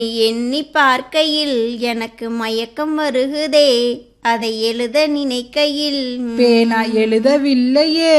எண்ணி பார்க்கையில் எனக்கு மயக்கம் வருகுதே அதை எழுத நினைக்கையில் பேனா எழுதவில்லையே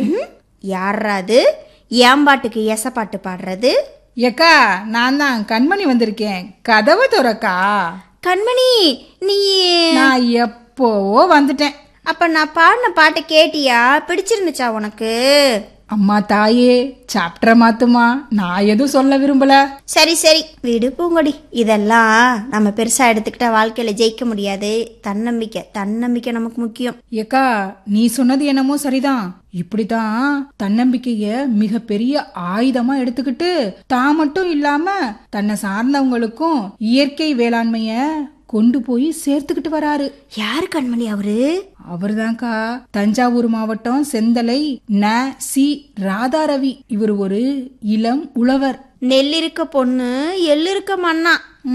யாராது ஏம்பாட்டுக்கு எசப்பாட்டு பாடுறது ஏக்கா நான் தான் கண்மணி வந்திருக்கேன் கதவை துறக்கா கண்மணி நீ நான் எப்போவோ வந்துட்டேன் அப்ப நான் பாடின பாட்டை கேட்டியா பிடிச்சிருந்துச்சா உனக்கு அம்மா தாயே சாப்டரை மாத்துமா நான் எதுவும் சொல்ல விரும்பல சரி சரி விடு பூங்கொடி இதெல்லாம் நம்ம பெருசா எடுத்துக்கிட்டா வாழ்க்கையில ஜெயிக்க முடியாது தன்னம்பிக்கை தன்னம்பிக்கை நமக்கு முக்கியம் ஏக்கா நீ சொன்னது என்னமோ சரிதான் இப்படிதான் தன்னம்பிக்கைய மிகப்பெரிய ஆயுதமா எடுத்துக்கிட்டு தான் மட்டும் இல்லாம தன்னை சார்ந்தவங்களுக்கும் இயற்கை வேளாண்மைய கொண்டு போய் சேர்த்துக்கிட்டு வராரு யாரு கண்மணி அவரு அவர்தான்க்கா தஞ்சாவூர் மாவட்டம் செந்தலை ந சி ராதாரவி இவர் ஒரு இளம் உழவர் நெல் இருக்க பொண்ணு எள்ளு இருக்க மண்ணா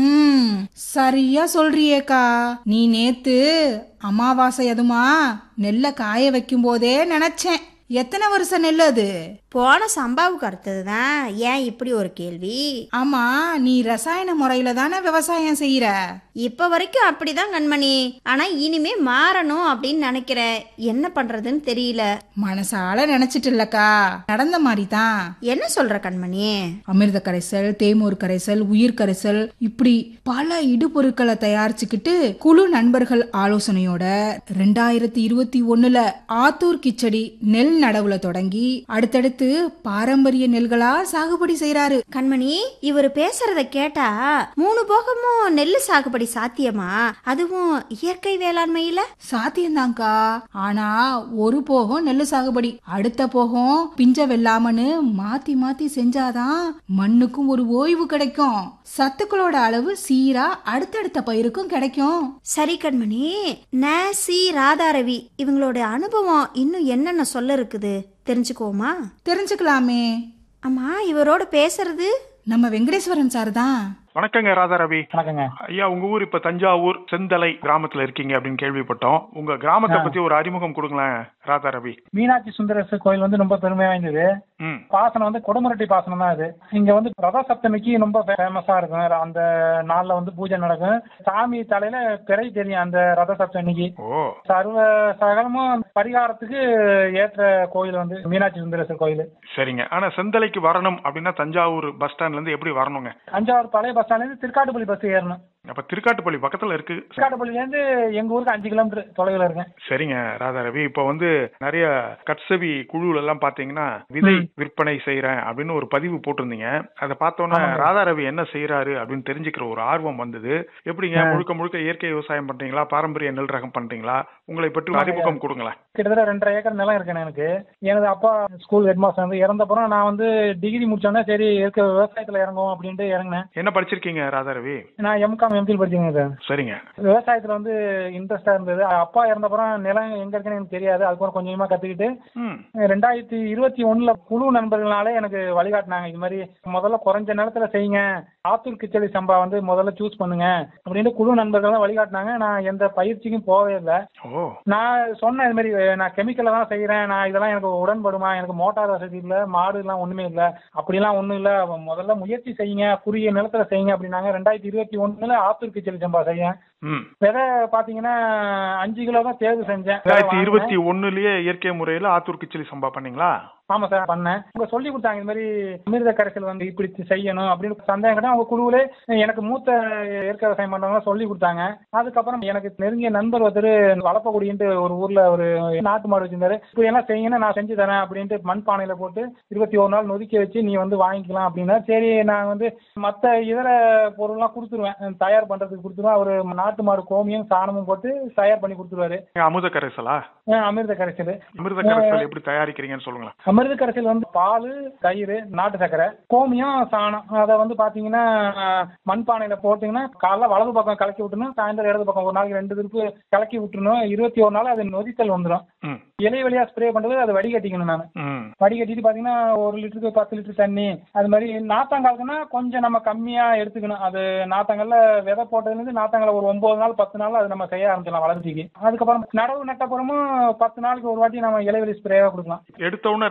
ம் சரியா சொல்றியேக்கா நீ நேத்து அமாவாசை அதுமா நெல்லை காய வைக்கும் போதே நினைச்சேன் எத்தனை வருஷம் நெல் அது போன சம்பாவுக்கு அடுத்தது தான் ஏன் இப்படி ஒரு கேள்வி ஆமா நீ ரசாயன முறையில தானே விவசாயம் செய்யற இப்ப வரைக்கும் அப்படிதான் கண்மணி ஆனா இனிமே மாறணும் அப்படின்னு நினைக்கிறேன் என்ன பண்றதுன்னு தெரியல மனசால நினைச்சிட்டு இல்லக்கா நடந்த மாதிரி தான் என்ன சொல்ற கண்மணி அமிர்த கரைசல் தேமூர் கரைசல் உயிர் கரைசல் இப்படி பல இடுபொருட்களை தயாரிச்சுக்கிட்டு குழு நண்பர்கள் ஆலோசனையோட ரெண்டாயிரத்தி இருபத்தி ஒண்ணுல ஆத்தூர் கிச்சடி நெல் நடவுல தொடங்கி அடுத்தடுத்து பாரம்பரிய நெல்களா சாகுபடி செய்யறாரு கண்மணி இவர் பேசுறத கேட்டா மூணு போகமும் நெல்லு சாகுபடி சாத்தியமா அதுவும் இயற்கை வேளாண்மையில சாத்தியம்தான்க்கா ஆனா ஒரு போகம் நெல்லு சாகுபடி அடுத்த போகம் பிஞ்ச வெள்ளாமன்னு மாத்தி மாத்தி செஞ்சாதான் மண்ணுக்கும் ஒரு ஓய்வு கிடைக்கும் சத்துக்களோட அளவு சீரா அடுத்தடுத்த பயிருக்கும் கிடைக்கும் சரி கண்மணி நேசி ராதாரவி இவங்களோட அனுபவம் இன்னும் என்னென்ன சொல்ல இருக்குது தெரிஞ்சுக்குவோமா தெரிஞ்சுக்கலாமே ஆமா இவரோட பேசுறது நம்ம வெங்கடேஸ்வரன் சார் தான் வணக்கங்க ராதாரவி வணக்கங்க ஐயா உங்க ஊர் இப்ப தஞ்சாவூர் செந்தலை கிராமத்துல இருக்கீங்க அப்படின்னு கேள்விப்பட்டோம் உங்க கிராமத்தை பத்தி ஒரு அறிமுகம் கொடுங்களேன் ராதாரவி மீனாட்சி சுந்தரேஸ்வர் கோயில் வந்து ரொம்ப பெருமை வாய்ந்தது ம் பாசனம் வந்து குடமுரட்டி பாசனம் தான் இது இங்க வந்து ரத சப்தமிக்கு ரொம்ப ஃபேமஸா இருக்கும் அந்த நாள்ல வந்து பூஜை நடக்கும் சாமி தலையில பிறை தெரியும் அந்த ரத சப்தமிக்கு ஓ சர்வ சகலமும் பரிகாரத்துக்கு ஏற்ற கோயில் வந்து மீனாட்சி சுந்தரேஸ்வர் கோயில் சரிங்க ஆனா செந்தலைக்கு வரணும் அப்படின்னா தஞ்சாவூர் பஸ் ஸ்டாண்ட்ல இருந்து எப்படி வரணுங்க தஞ்சாவூர் பழைய பஸ் ஸ்டாண்ட்ல இருந்து திருக்காட்டுப்பள்ளி பஸ் ஏறணும் அப்ப திருக்காட்டுப்பள்ளி பக்கத்துல இருக்கு திருக்காட்டுப்பள்ளில இருந்து எங்க ஊருக்கு அஞ்சு கிலோமீட்டர் தொலைவில் இருக்கேன் சரிங்க ராதாரவி இப்போ வந்து நிறைய கட்சவி குழுல எல்லாம் பாத்தீங்கன்னா விதை விற்பனை செய்யறேன் அப்படின்னு ஒரு பதிவு போட்டிருந்தீங்க அதை பார்த்தோன்னா ராதாரவி என்ன செய்யறாரு அப்படின்னு தெரிஞ்சுக்கிற ஒரு ஆர்வம் வந்தது எப்படிங்க முழுக்க முழுக்க இயற்கை விவசாயம் பண்றீங்களா பாரம்பரிய நெல் ரகம் பண்றீங்களா உங்களை பற்றி ஒரு அறிமுகம் கொடுங்களேன் கிட்டத்தட்ட ரெண்டரை ஏக்கர் நிலம் இருக்கு எனக்கு எனது அப்பா ஸ்கூல் ஹெட் மாஸ்டர் வந்து இறந்தப்புறம் நான் வந்து டிகிரி முடிச்சோன்னே சரி இருக்க விவசாயத்துல இறங்குவோம் அப்படின்ட்டு இறங்கினேன் என்ன படிச்சிருக்கீங்க ராதாரவி நான் எம்காம் எம்ஃபில் படிச்சேங்க சார் சரிங்க விவசாயத்துல வந்து இன்ட்ரெஸ்டா இருந்தது அப்பா இறந்தப்புறம் நிலம் எங்க இருக்குன்னு எனக்கு தெரியாது அதுக்கப்புறம் கொஞ்சம் கொஞ்சமா கத்துக்கிட்டு ம் ரெண்டாயிரத்தி இருபத்தி ஒண்ணுல குழு நண்பர்களாலே எனக்கு வழிகாட்டினாங்க இது மாதிரி முதல்ல குறைஞ்ச நிலத்துல செய்யுங்க ஆத்தூர் கிச்சடி சம்பா வந்து முதல்ல சூஸ் பண்ணுங்க அப்படின்ட்டு குழு நண்பர்கள் தான் வழிகாட்டினாங்க நான் எந்த பயிற்சிக்கும் போகவே இல்லை ஓ நான் சொன்னேன் இது மாதிரி அஹ், நான் கெமிக்கல்ல தான் செய்யறேன் நான் இதெல்லாம் எனக்கு உடன்படுமா எனக்கு மோட்டார் வசதி இல்ல மாடு எல்லாம் ஒண்ணுமே இல்ல அப்படிலாம் ஒண்ணும் இல்ல முதல்ல முயற்சி செய்யுங்க குறுகிய நிலத்துல செய்யுங்க அப்படின்னாங்க ரெண்டாயிரத்தி இருபத்தி ஒண்ணுல ஆத்தூர் கிச்சடி சம்பா செய்யேன் ம் விதை பாத்தீங்கன்னா அஞ்சு கிலோ தான் தேர்வு செஞ்சேன் விதை ரெண்டாயிரத்தி வாங்கினேன். இருபத்தி ஒண்ணுலயே இயற்கை முறையில ஆத்தூர் கிச்சலி சம்பா பண்ணீங்களா ஆமா சார் பண்ணேன் அவங்க சொல்லி கொடுத்தாங்க இந்த மாதிரி அமிர்த கரைசல் வந்து இப்படி செய்யணும் அப்படின்னு சந்தேகம் கேட்டா அவங்க குழுவிலே எனக்கு மூத்த இயற்கை விவசாயம் பண்றவங்க சொல்லி கொடுத்தாங்க அதுக்கப்புறம் எனக்கு நெருங்கிய நண்பர் ஒருத்தர் வளப்பக்குடின்ட்டு ஒரு ஊர்ல ஒரு நாட்டு மாடு வச்சிருந்தாரு இப்படி எல்லாம் செய்யுங்கன்னா நான் செஞ்சு தரேன் அப்படின்ட்டு மண் பானையில போட்டு இருபத்தி ஒரு நாள் நொதுக்கி வச்சு நீ வந்து வாங்கிக்கலாம் அப்படின்னா சரி நான் வந்து மத்த இதர பொருள்லாம் கொடுத்துருவேன் தயார் பண்றதுக்கு கொடுத்துருவேன் அவர் நாட்டு மாடு கோமியம் சாணமும் போட்டு தயார் பண்ணி கொடுத்துருவாரு அமுத கரைசலா அஹ் அமிர்த கரைசல் அமிர்த கரைசல் எப்படி தயாரிக்கிறீங்கன்னு சொல்லுங்களேன் அமிர்த கரைசல் வந்து பால் தயிர் நாட்டு சர்க்கரை கோமியம் சாணம் அதை வந்து பாத்தீங்கன்னா அஹ், மண்பானையில போட்டீங்கன்னா காலைல வலது பக்கம் கலக்கி விட்டுணும் சாயந்தரம் இடது பக்கம் ஒரு நாளைக்கு ரெண்டு திருப்பு கலக்கி விட்டுணும் இருபத்தி ஒரு நாள் அது நொதித்தல் வந்துடும் ம் இலை வழியா ஸ்ப்ரே பண்றது அதை வடிகட்டிக்கணும் நான் ம் வடிகட்டிட்டு பாத்தீங்கன்னா ஒரு லிட்டருக்கு பத்து லிட்டர் தண்ணி அது மாதிரி நாத்தாங்காலுக்குன்னா கொஞ்சம் நம்ம கம்மியா எடுத்துக்கணும் அது நாத்தாங்கல்ல விதை போட்டதுல இருந்து நாத்தாங்கல்ல ஒரு ஒன்பது நாள் பத்து நாள் அது நம்ம செய்ய ஆரம்பிச்சிடலாம் வளர்ச்சிக்கு அதுக்கப்புறம் நடவு நட்டப்புறமும் பத்து நாளைக்கு ஒரு வாட்டி நம்ம இலைவெளி ஸ்ப்ரேவா கொடுக்கலாம் எடுத்த உடனே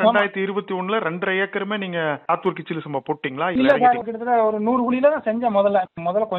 ரெண்டாயிரத்தி இருபத்தி ஒண்ணுல ரெண்டரை ஏக்கருமே நீங்க ஆத்தூர் கிச்சிலி சம்பா போட்டீங்களா இல்ல இல்ல சார் கிட்டத்தட்ட ஒரு நூறு குழியில தான் செஞ்சேன் முதல்ல முதல்ல